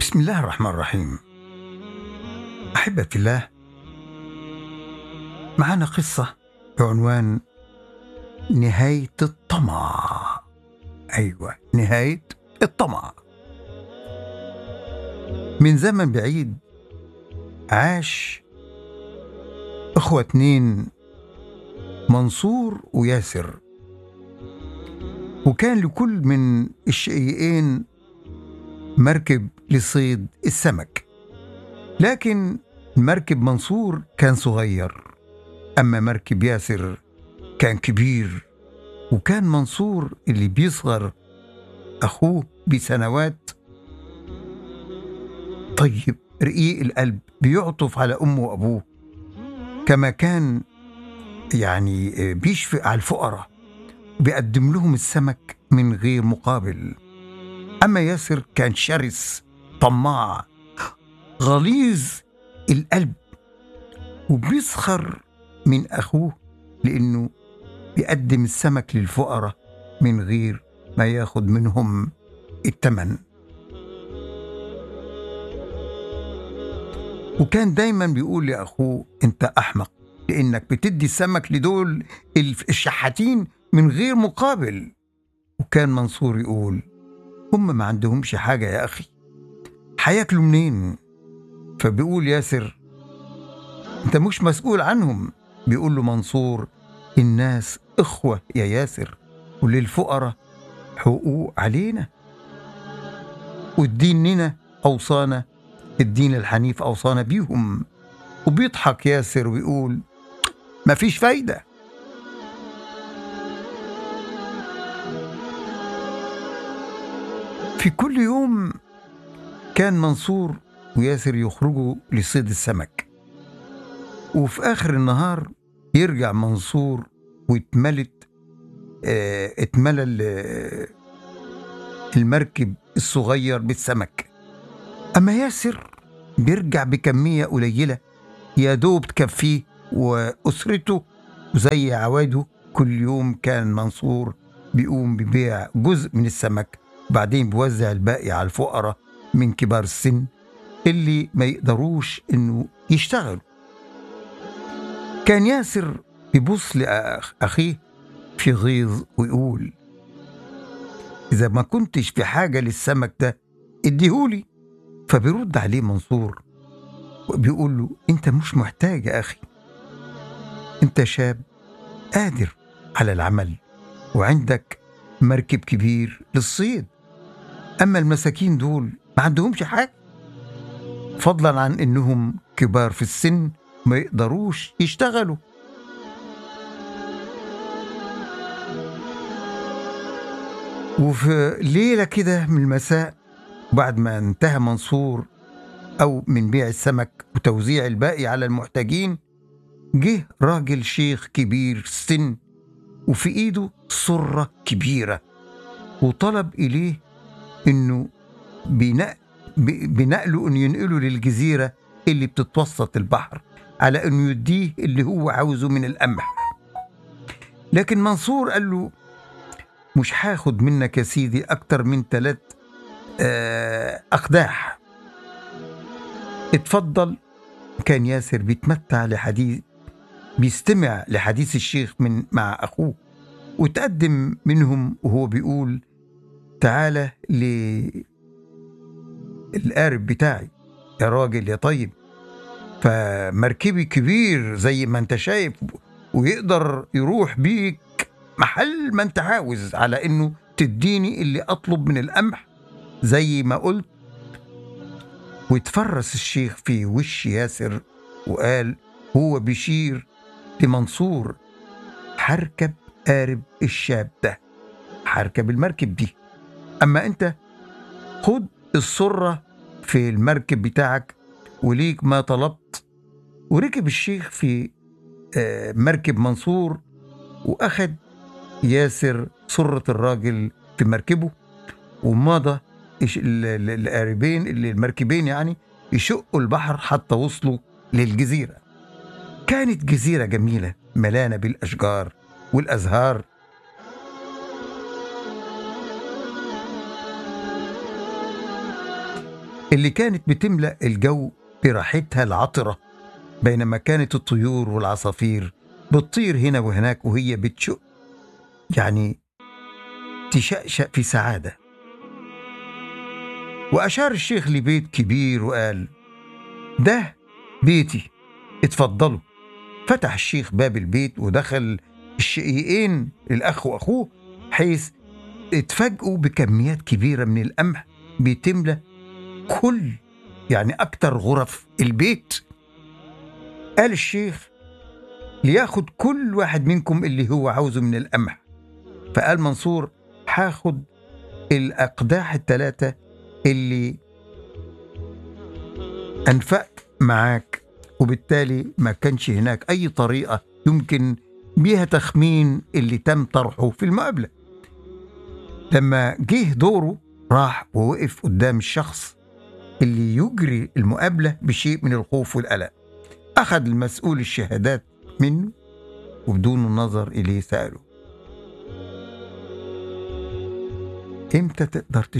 بسم الله الرحمن الرحيم أحبة الله معنا قصة بعنوان نهاية الطمع أيوة نهاية الطمع من زمن بعيد عاش أخوة اتنين منصور وياسر وكان لكل من الشقيقين مركب لصيد السمك لكن مركب منصور كان صغير أما مركب ياسر كان كبير وكان منصور اللي بيصغر أخوه بسنوات طيب رقيق القلب بيعطف على أمه وأبوه كما كان يعني بيشفق على الفقراء بيقدم لهم السمك من غير مقابل أما ياسر كان شرس طماع غليظ القلب وبيسخر من أخوه لأنه بيقدم السمك للفقراء من غير ما ياخد منهم التمن وكان دايما بيقول لأخوه أنت أحمق لأنك بتدي السمك لدول الشحاتين من غير مقابل وكان منصور يقول هم ما عندهمش حاجة يا أخي هياكلوا منين فبيقول ياسر أنت مش مسؤول عنهم بيقول له منصور الناس إخوة يا ياسر وللفقراء حقوق علينا والدين لنا أوصانا الدين الحنيف أوصانا بيهم وبيضحك ياسر ويقول مفيش فايدة في كل يوم كان منصور وياسر يخرجوا لصيد السمك وفي آخر النهار يرجع منصور واتملت اه اتملى المركب الصغير بالسمك أما ياسر بيرجع بكمية قليلة يا دوب تكفيه وأسرته وزي عواده كل يوم كان منصور بيقوم ببيع جزء من السمك وبعدين بيوزع الباقي على الفقراء من كبار السن اللي ما يقدروش انه يشتغلوا كان ياسر بيبص لأخيه في غيظ ويقول إذا ما كنتش في حاجة للسمك ده اديهولي فبيرد عليه منصور وبيقول له أنت مش محتاج يا أخي أنت شاب قادر على العمل وعندك مركب كبير للصيد أما المساكين دول ما عندهمش حاجة فضلا عن إنهم كبار في السن ما يقدروش يشتغلوا وفي ليلة كده من المساء بعد ما انتهى منصور أو من بيع السمك وتوزيع الباقي على المحتاجين جه راجل شيخ كبير السن وفي إيده صرة كبيرة وطلب إليه إنه بنق... بنقله إنه ينقله للجزيرة اللي بتتوسط البحر على إنه يديه اللي هو عاوزه من القمح لكن منصور قال له مش هاخد منك يا سيدي أكتر من ثلاث أقداح اتفضل كان ياسر بيتمتع لحديث بيستمع لحديث الشيخ من مع أخوه وتقدم منهم وهو بيقول تعالى للقارب بتاعي يا راجل يا طيب فمركبي كبير زي ما انت شايف ويقدر يروح بيك محل ما انت عاوز على انه تديني اللي اطلب من القمح زي ما قلت وتفرس الشيخ في وش ياسر وقال هو بيشير لمنصور حركب قارب الشاب ده حركب المركب دي اما انت خد السرة في المركب بتاعك وليك ما طلبت وركب الشيخ في مركب منصور واخد ياسر سرة الراجل في مركبه ومضى القاربين اللي المركبين يعني يشقوا البحر حتى وصلوا للجزيرة كانت جزيرة جميلة ملانة بالأشجار والأزهار اللي كانت بتملأ الجو بريحتها العطرة بينما كانت الطيور والعصافير بتطير هنا وهناك وهي بتشق يعني تشأشأ في سعادة وأشار الشيخ لبيت كبير وقال ده بيتي اتفضلوا فتح الشيخ باب البيت ودخل الشقيقين الأخ وأخوه حيث اتفاجئوا بكميات كبيرة من القمح بتملى كل يعني أكتر غرف البيت قال الشيخ لياخد كل واحد منكم اللي هو عاوزه من القمح فقال منصور هاخد الأقداح الثلاثة اللي أنفقت معاك وبالتالي ما كانش هناك أي طريقة يمكن بيها تخمين اللي تم طرحه في المقابلة لما جه دوره راح ووقف قدام الشخص اللي يجري المقابلة بشيء من الخوف والقلق أخذ المسؤول الشهادات منه وبدون النظر إليه سأله إمتى تقدر